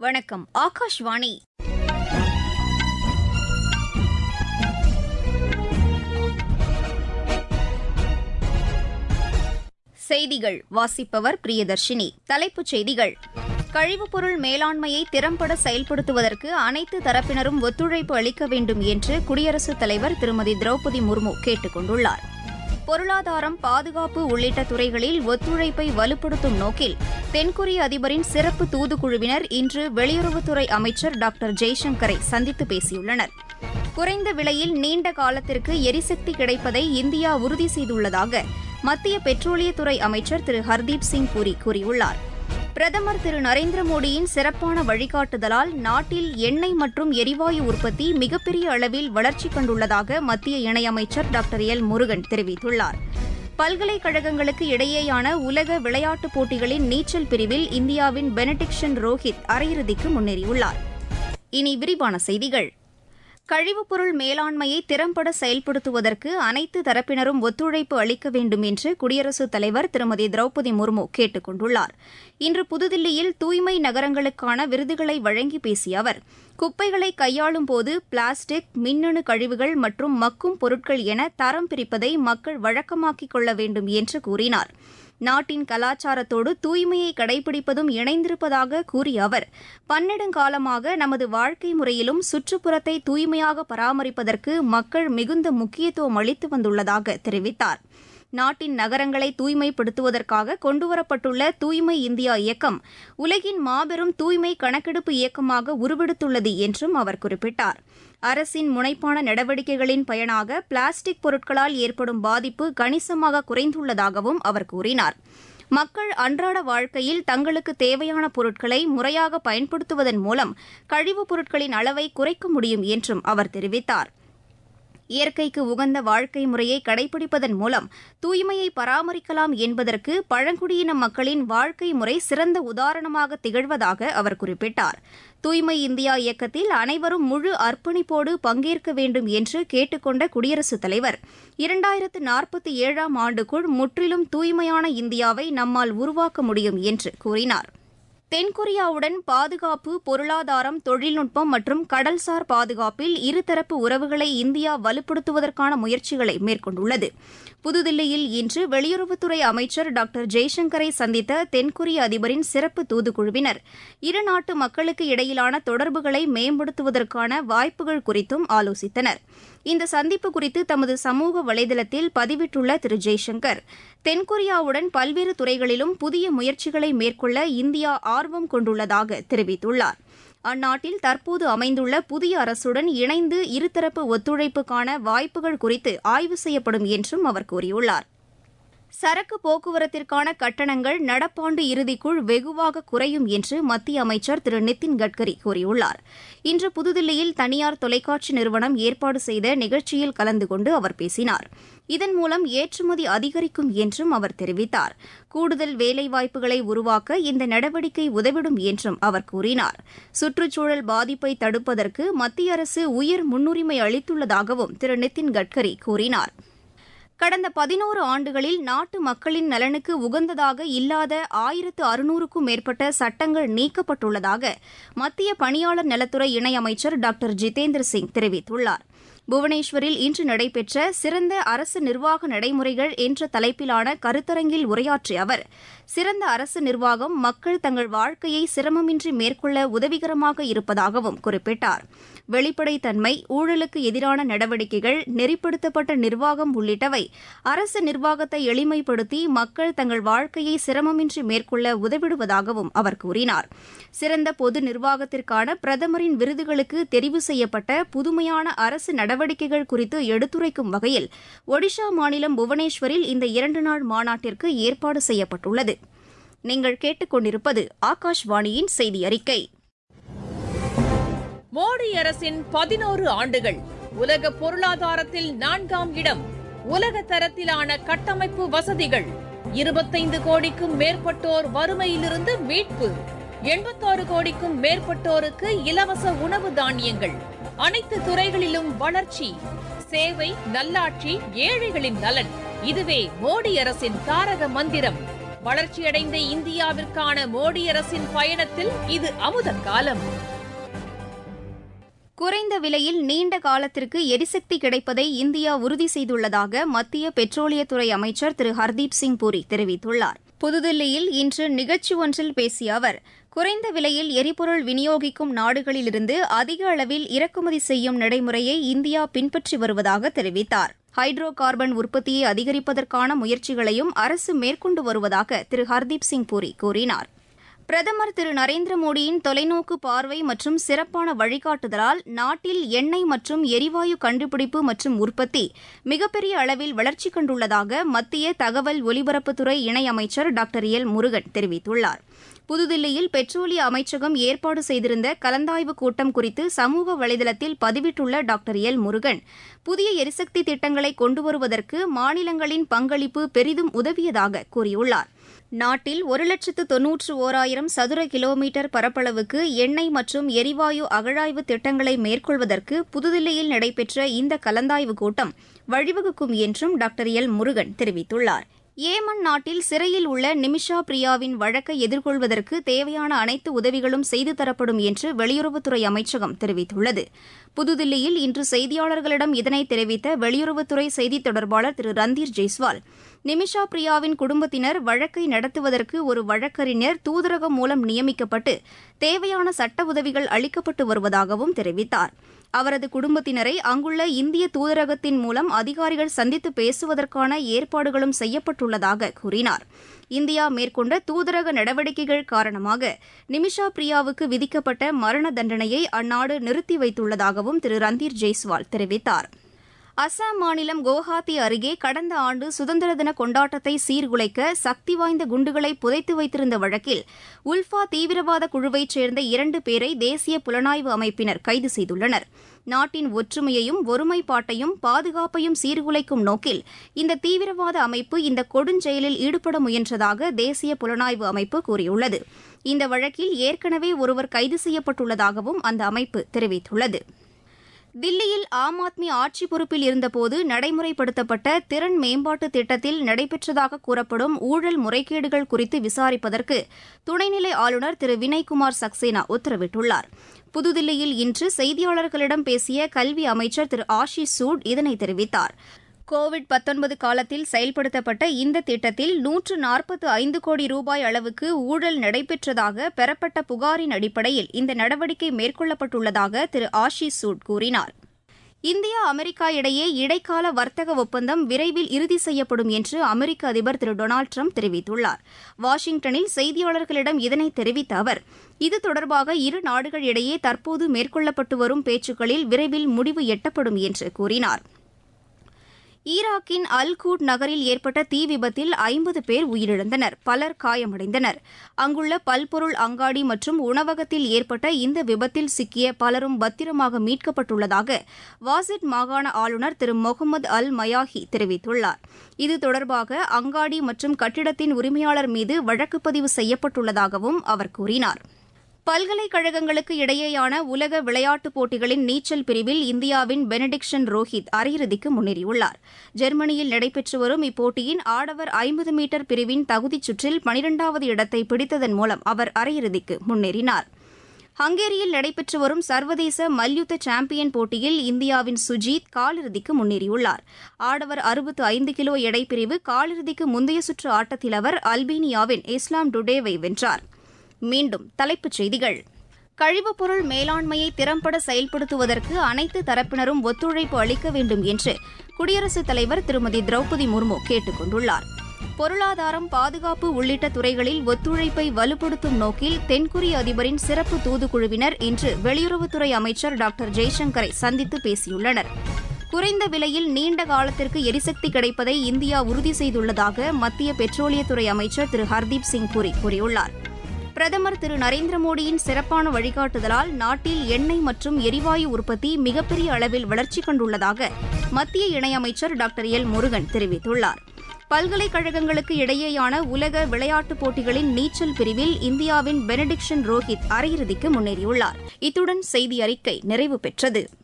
வணக்கம் ஆகாஷ்வாணி செய்திகள் வாசிப்பவர் பிரியதர்ஷினி தலைப்புச் செய்திகள் கழிவுப்பொருள் மேலாண்மையை திறம்பட செயல்படுத்துவதற்கு அனைத்து தரப்பினரும் ஒத்துழைப்பு அளிக்க வேண்டும் என்று குடியரசுத் தலைவர் திருமதி திரௌபதி முர்மு கேட்டுக் கொண்டுள்ளார் பொருளாதாரம் பாதுகாப்பு உள்ளிட்ட துறைகளில் ஒத்துழைப்பை வலுப்படுத்தும் நோக்கில் தென்கொரிய அதிபரின் சிறப்பு தூதுக்குழுவினர் இன்று வெளியுறவுத்துறை அமைச்சர் டாக்டர் ஜெய்சங்கரை சந்தித்து பேசியுள்ளனர் குறைந்த விலையில் நீண்ட காலத்திற்கு எரிசக்தி கிடைப்பதை இந்தியா உறுதி செய்துள்ளதாக மத்திய பெட்ரோலியத்துறை அமைச்சர் திரு ஹர்தீப் சிங் பூரி கூறியுள்ளார் பிரதமர் திரு நரேந்திர மோடியின் சிறப்பான வழிகாட்டுதலால் நாட்டில் எண்ணெய் மற்றும் எரிவாயு உற்பத்தி மிகப்பெரிய அளவில் வளர்ச்சி கண்டுள்ளதாக மத்திய இணையமைச்சர் டாக்டர் எல் முருகன் தெரிவித்துள்ளார் பல்கலைக்கழகங்களுக்கு இடையேயான உலக விளையாட்டுப் போட்டிகளின் நீச்சல் பிரிவில் இந்தியாவின் பெனடிக்ஷன் ரோஹித் அரையிறுதிக்கு முன்னேறியுள்ளார் இனி விரிவான செய்திகள் கழிவுப்பொருள் மேலாண்மையை திறம்பட செயல்படுத்துவதற்கு அனைத்து தரப்பினரும் ஒத்துழைப்பு அளிக்க வேண்டும் என்று குடியரசுத் தலைவர் திருமதி திரௌபதி முர்மு கேட்டுக் கொண்டுள்ளார் இன்று புதுதில்லியில் தூய்மை நகரங்களுக்கான விருதுகளை வழங்கி பேசிய அவர் குப்பைகளை கையாளும் போது பிளாஸ்டிக் மின்னணு கழிவுகள் மற்றும் மக்கும் பொருட்கள் என தரம் பிரிப்பதை மக்கள் வழக்கமாக்கிக் கொள்ள வேண்டும் என்று கூறினார் நாட்டின் கலாச்சாரத்தோடு தூய்மையை கடைபிடிப்பதும் இணைந்திருப்பதாக கூறிய அவர் பன்னெடுங்காலமாக நமது வாழ்க்கை முறையிலும் சுற்றுப்புறத்தை தூய்மையாக பராமரிப்பதற்கு மக்கள் மிகுந்த முக்கியத்துவம் அளித்து வந்துள்ளதாக தெரிவித்தார் நாட்டின் நகரங்களை தூய்மைப்படுத்துவதற்காக கொண்டுவரப்பட்டுள்ள தூய்மை இந்தியா இயக்கம் உலகின் மாபெரும் தூய்மை கணக்கெடுப்பு இயக்கமாக உருவெடுத்துள்ளது என்றும் அவர் குறிப்பிட்டார் அரசின் முனைப்பான நடவடிக்கைகளின் பயனாக பிளாஸ்டிக் பொருட்களால் ஏற்படும் பாதிப்பு கணிசமாக குறைந்துள்ளதாகவும் அவர் கூறினார் மக்கள் அன்றாட வாழ்க்கையில் தங்களுக்கு தேவையான பொருட்களை முறையாக பயன்படுத்துவதன் மூலம் கழிவுப் பொருட்களின் அளவை குறைக்க முடியும் என்றும் அவர் தெரிவித்தார் இயற்கைக்கு உகந்த வாழ்க்கை முறையை கடைபிடிப்பதன் மூலம் தூய்மையை பராமரிக்கலாம் என்பதற்கு பழங்குடியின மக்களின் வாழ்க்கை முறை சிறந்த உதாரணமாக திகழ்வதாக அவர் குறிப்பிட்டார் தூய்மை இந்தியா இயக்கத்தில் அனைவரும் முழு அர்ப்பணிப்போடு பங்கேற்க வேண்டும் என்று கேட்டுக்கொண்ட குடியரசுத் தலைவர் இரண்டாயிரத்து நாற்பத்தி ஏழாம் ஆண்டுக்குள் முற்றிலும் தூய்மையான இந்தியாவை நம்மால் உருவாக்க முடியும் என்று கூறினார் தென்கொரியாவுடன் பாதுகாப்பு பொருளாதாரம் தொழில்நுட்பம் மற்றும் கடல்சார் பாதுகாப்பில் இருதரப்பு உறவுகளை இந்தியா வலுப்படுத்துவதற்கான முயற்சிகளை மேற்கொண்டுள்ளது புதுதில்லியில் இன்று வெளியுறவுத்துறை அமைச்சர் டாக்டர் ஜெய்சங்கரை சந்தித்த தென்கொரிய அதிபரின் சிறப்பு தூதுக்குழுவினர் இரு நாட்டு மக்களுக்கு இடையிலான தொடர்புகளை மேம்படுத்துவதற்கான வாய்ப்புகள் குறித்தும் ஆலோசித்தனர் இந்த சந்திப்பு குறித்து தமது சமூக வலைதளத்தில் பதிவிட்டுள்ள திரு ஜெய்சங்கர் தென்கொரியாவுடன் பல்வேறு துறைகளிலும் புதிய முயற்சிகளை மேற்கொள்ள இந்தியா ஆர்வம் கொண்டுள்ளதாக தெரிவித்துள்ளார் அந்நாட்டில் தற்போது அமைந்துள்ள புதிய அரசுடன் இணைந்து இருதரப்பு ஒத்துழைப்புக்கான வாய்ப்புகள் குறித்து ஆய்வு செய்யப்படும் என்றும் அவர் கூறியுள்ளார் சரக்கு போக்குவரத்திற்கான கட்டணங்கள் நடப்பாண்டு இறுதிக்குள் வெகுவாக குறையும் என்று மத்திய அமைச்சர் திரு நிதின் கட்கரி கூறியுள்ளார் இன்று புதுதில்லியில் தனியார் தொலைக்காட்சி நிறுவனம் ஏற்பாடு செய்த நிகழ்ச்சியில் கலந்து கொண்டு அவர் பேசினார் இதன் மூலம் ஏற்றுமதி அதிகரிக்கும் என்றும் அவர் தெரிவித்தார் கூடுதல் வேலைவாய்ப்புகளை உருவாக்க இந்த நடவடிக்கை உதவிடும் என்றும் அவர் கூறினார் சுற்றுச்சூழல் பாதிப்பை தடுப்பதற்கு மத்திய அரசு உயர் முன்னுரிமை அளித்துள்ளதாகவும் திரு நிதின் கட்கரி கூறினார் கடந்த பதினோரு ஆண்டுகளில் நாட்டு மக்களின் நலனுக்கு உகந்ததாக இல்லாத ஆயிரத்து அறுநூறுக்கும் மேற்பட்ட சட்டங்கள் நீக்கப்பட்டுள்ளதாக மத்திய பணியாளர் நலத்துறை இணையமைச்சர் டாக்டர் ஜிதேந்திர சிங் தெரிவித்துள்ளார் புவனேஸ்வரில் இன்று நடைபெற்ற சிறந்த அரசு நிர்வாக நடைமுறைகள் என்ற தலைப்பிலான கருத்தரங்கில் உரையாற்றிய அவர் சிறந்த அரசு நிர்வாகம் மக்கள் தங்கள் வாழ்க்கையை சிரமமின்றி மேற்கொள்ள உதவிகரமாக இருப்பதாகவும் குறிப்பிட்டார் வெளிப்படைத்தன்மை ஊழலுக்கு எதிரான நடவடிக்கைகள் நெறிப்படுத்தப்பட்ட நிர்வாகம் உள்ளிட்டவை அரசு நிர்வாகத்தை எளிமைப்படுத்தி மக்கள் தங்கள் வாழ்க்கையை சிரமமின்றி மேற்கொள்ள உதவிடுவதாகவும் அவர் கூறினார் சிறந்த பொது நிர்வாகத்திற்கான பிரதமரின் விருதுகளுக்கு தெரிவு செய்யப்பட்ட புதுமையான அரசு நடவடிக்கைகள் குறித்து எடுத்துரைக்கும் வகையில் ஒடிஷா மாநிலம் புவனேஸ்வரில் இந்த இரண்டு நாள் மாநாட்டிற்கு ஏற்பாடு செய்யப்பட்டுள்ளது நீங்கள் கேட்டுக்கொண்டிருப்பது ஆகாஷ்வாணியின் செய்தி அறிக்கை மோடி அரசின் பதினோரு ஆண்டுகள் உலக பொருளாதாரத்தில் நான்காம் இடம் உலக தரத்திலான கட்டமைப்பு வசதிகள் இருபத்தைந்து கோடிக்கும் மேற்பட்டோர் வறுமையிலிருந்து மீட்பு எண்பத்தாறு கோடிக்கும் மேற்பட்டோருக்கு இலவச உணவு தானியங்கள் அனைத்து துறைகளிலும் வளர்ச்சி சேவை நல்லாட்சி ஏழைகளின் நலன் இதுவே மோடி அரசின் தாரக மந்திரம் வளர்ச்சியடைந்த இந்தியாவிற்கான மோடி அரசின் பயணத்தில் இது அமுத காலம் குறைந்த விலையில் நீண்ட காலத்திற்கு எரிசக்தி கிடைப்பதை இந்தியா உறுதி செய்துள்ளதாக மத்திய பெட்ரோலியத்துறை அமைச்சர் திரு ஹர்தீப் சிங் பூரி தெரிவித்துள்ளார் புதுதில்லியில் இன்று நிகழ்ச்சி ஒன்றில் பேசிய அவர் குறைந்த விலையில் எரிபொருள் விநியோகிக்கும் நாடுகளிலிருந்து அதிக அளவில் இறக்குமதி செய்யும் நடைமுறையை இந்தியா பின்பற்றி வருவதாக தெரிவித்தார் ஹைட்ரோ கார்பன் உற்பத்தியை அதிகரிப்பதற்கான முயற்சிகளையும் அரசு மேற்கொண்டு வருவதாக திரு ஹர்தீப் சிங் பூரி கூறினார் பிரதமர் திரு நரேந்திர மோடியின் தொலைநோக்கு பார்வை மற்றும் சிறப்பான வழிகாட்டுதலால் நாட்டில் எண்ணெய் மற்றும் எரிவாயு கண்டுபிடிப்பு மற்றும் உற்பத்தி மிகப்பெரிய அளவில் வளர்ச்சி கண்டுள்ளதாக மத்திய தகவல் ஒலிபரப்புத்துறை இணையமைச்சர் டாக்டர் எல் முருகன் தெரிவித்துள்ளார் புதுதில்லியில் பெட்ரோலிய அமைச்சகம் ஏற்பாடு செய்திருந்த கலந்தாய்வு கூட்டம் குறித்து சமூக வலைதளத்தில் பதிவிட்டுள்ள டாக்டர் எல் முருகன் புதிய எரிசக்தி திட்டங்களை கொண்டு வருவதற்கு மாநிலங்களின் பங்களிப்பு பெரிதும் உதவியதாக கூறியுள்ளார் நாட்டில் ஒரு லட்சத்து தொன்னூற்று ஓராயிரம் சதுர கிலோமீட்டர் பரப்பளவுக்கு எண்ணெய் மற்றும் எரிவாயு அகழாய்வு திட்டங்களை மேற்கொள்வதற்கு புதுதில்லியில் நடைபெற்ற இந்த கலந்தாய்வு கூட்டம் வழிவகுக்கும் என்றும் டாக்டர் எல் முருகன் தெரிவித்துள்ளார் ஏமன் நாட்டில் சிறையில் உள்ள நிமிஷா பிரியாவின் வழக்கை எதிர்கொள்வதற்கு தேவையான அனைத்து உதவிகளும் செய்து தரப்படும் என்று வெளியுறவுத்துறை அமைச்சகம் தெரிவித்துள்ளது புதுதில்லியில் இன்று செய்தியாளர்களிடம் இதனை தெரிவித்த வெளியுறவுத்துறை செய்தித் தொடர்பாளர் திரு ரந்தீர் ஜெய்ஸ்வால் நிமிஷா பிரியாவின் குடும்பத்தினர் வழக்கை நடத்துவதற்கு ஒரு வழக்கறிஞர் தூதரகம் மூலம் நியமிக்கப்பட்டு தேவையான சட்ட உதவிகள் அளிக்கப்பட்டு வருவதாகவும் தெரிவித்தார் அவரது குடும்பத்தினரை அங்குள்ள இந்திய தூதரகத்தின் மூலம் அதிகாரிகள் சந்தித்து பேசுவதற்கான ஏற்பாடுகளும் செய்யப்பட்டுள்ளதாக கூறினார் இந்தியா மேற்கொண்ட தூதரக நடவடிக்கைகள் காரணமாக நிமிஷா பிரியாவுக்கு விதிக்கப்பட்ட மரண தண்டனையை அந்நாடு நிறுத்தி வைத்துள்ளதாகவும் திரு ரந்தீர் ஜெய்ஸ்வால் தெரிவித்தார் அசாம் மாநிலம் குவஹாத்தி அருகே கடந்த ஆண்டு சுதந்திர தின கொண்டாட்டத்தை சீர்குலைக்க சக்தி வாய்ந்த குண்டுகளை புதைத்து வைத்திருந்த வழக்கில் உல்ஃபா தீவிரவாத குழுவைச் சேர்ந்த இரண்டு பேரை தேசிய புலனாய்வு அமைப்பினர் கைது செய்துள்ளனர் நாட்டின் ஒற்றுமையையும் ஒருமைப்பாட்டையும் பாதுகாப்பையும் சீர்குலைக்கும் நோக்கில் இந்த தீவிரவாத அமைப்பு இந்த கொடுஞ்செயலில் ஈடுபட முயன்றதாக தேசிய புலனாய்வு அமைப்பு கூறியுள்ளது இந்த வழக்கில் ஏற்கனவே ஒருவர் கைது செய்யப்பட்டுள்ளதாகவும் அந்த அமைப்பு தெரிவித்துள்ளது தில்லியில் ஆம் ஆத்மி ஆட்சி பொறுப்பில் இருந்தபோது நடைமுறைப்படுத்தப்பட்ட திறன் மேம்பாட்டு திட்டத்தில் நடைபெற்றதாக கூறப்படும் ஊழல் முறைகேடுகள் குறித்து விசாரிப்பதற்கு துணைநிலை ஆளுநர் திரு வினய்குமார் சக்சேனா உத்தரவிட்டுள்ளார் புதுதில்லியில் இன்று செய்தியாளர்களிடம் பேசிய கல்வி அமைச்சர் திரு ஆஷிஷ் சூட் இதனை தெரிவித்தார் கோவிட் பத்தொன்பது காலத்தில் செயல்படுத்தப்பட்ட இந்த திட்டத்தில் நூற்று நாற்பத்து ஐந்து கோடி ரூபாய் அளவுக்கு ஊழல் நடைபெற்றதாக பெறப்பட்ட புகாரின் அடிப்படையில் இந்த நடவடிக்கை மேற்கொள்ளப்பட்டுள்ளதாக திரு ஆஷிஷ் சூட் கூறினார் இந்தியா அமெரிக்கா இடையே இடைக்கால வர்த்தக ஒப்பந்தம் விரைவில் இறுதி செய்யப்படும் என்று அமெரிக்க அதிபர் திரு டொனால்டு ட்ரம்ப் தெரிவித்துள்ளார் வாஷிங்டனில் செய்தியாளர்களிடம் இதனை தெரிவித்த அவர் இது தொடர்பாக இரு நாடுகள் இடையே தற்போது மேற்கொள்ளப்பட்டு வரும் பேச்சுக்களில் விரைவில் முடிவு எட்டப்படும் என்று கூறினார் ஈராக்கின் அல்கூட் நகரில் ஏற்பட்ட தீ விபத்தில் ஐம்பது பேர் உயிரிழந்தனர் பலர் காயமடைந்தனர் அங்குள்ள பல்பொருள் அங்காடி மற்றும் உணவகத்தில் ஏற்பட்ட இந்த விபத்தில் சிக்கிய பலரும் பத்திரமாக மீட்கப்பட்டுள்ளதாக வாசிட் மாகாண ஆளுநர் திரு முகமது அல் மயாஹி தெரிவித்துள்ளார் இது தொடர்பாக அங்காடி மற்றும் கட்டிடத்தின் உரிமையாளர் மீது வழக்கு பதிவு செய்யப்பட்டுள்ளதாகவும் அவர் கூறினார் பல்கலைக்கழகங்களுக்கு இடையேயான உலக விளையாட்டுப் போட்டிகளின் நீச்சல் பிரிவில் இந்தியாவின் பெனடிக்ஷன் ரோஹித் அரையிறுதிக்கு முன்னேறியுள்ளார் ஜெர்மனியில் நடைபெற்று வரும் இப்போட்டியின் ஆடவர் ஐம்பது மீட்டர் பிரிவின் தகுதிச் சுற்றில் பனிரெண்டாவது இடத்தை பிடித்ததன் மூலம் அவர் அரையிறுதிக்கு முன்னேறினார் ஹங்கேரியில் நடைபெற்று வரும் சர்வதேச மல்யுத்த சாம்பியன் போட்டியில் இந்தியாவின் சுஜீத் காலிறுதிக்கு முன்னேறியுள்ளார் ஆடவர் அறுபத்து ஐந்து கிலோ எடை பிரிவு காலிறுதிக்கு முந்தைய சுற்று ஆட்டத்தில் அவர் அல்பீனியாவின் இஸ்லாம் டுடேவை வென்றார் மீண்டும் தலைப்புச் செய்திகள் கழிவுப் பொருள் மேலாண்மையை திறம்பட செயல்படுத்துவதற்கு அனைத்து தரப்பினரும் ஒத்துழைப்பு அளிக்க வேண்டும் என்று குடியரசுத் தலைவர் திருமதி திரௌபதி முர்மு கேட்டுக் கொண்டுள்ளார் பொருளாதாரம் பாதுகாப்பு உள்ளிட்ட துறைகளில் ஒத்துழைப்பை வலுப்படுத்தும் நோக்கில் தென்கொரிய அதிபரின் சிறப்பு தூதுக்குழுவினர் இன்று வெளியுறவுத்துறை அமைச்சர் டாக்டர் ஜெய்சங்கரை சந்தித்து பேசியுள்ளனர் குறைந்த விலையில் நீண்ட காலத்திற்கு எரிசக்தி கிடைப்பதை இந்தியா உறுதி செய்துள்ளதாக மத்திய பெட்ரோலியத்துறை அமைச்சர் திரு ஹர்தீப் சிங் புரி கூறியுள்ளார் பிரதமர் திரு நரேந்திர மோடியின் சிறப்பான வழிகாட்டுதலால் நாட்டில் எண்ணெய் மற்றும் எரிவாயு உற்பத்தி மிகப்பெரிய அளவில் வளர்ச்சி கண்டுள்ளதாக மத்திய இணையமைச்சர் டாக்டர் எல் முருகன் தெரிவித்துள்ளார் பல்கலைக்கழகங்களுக்கு இடையேயான உலக விளையாட்டுப் போட்டிகளின் நீச்சல் பிரிவில் இந்தியாவின் பெனடிக்ஷன் ரோஹித் அரையிறுதிக்கு முன்னேறியுள்ளார் இத்துடன் செய்தி அறிக்கை நிறைவு பெற்றது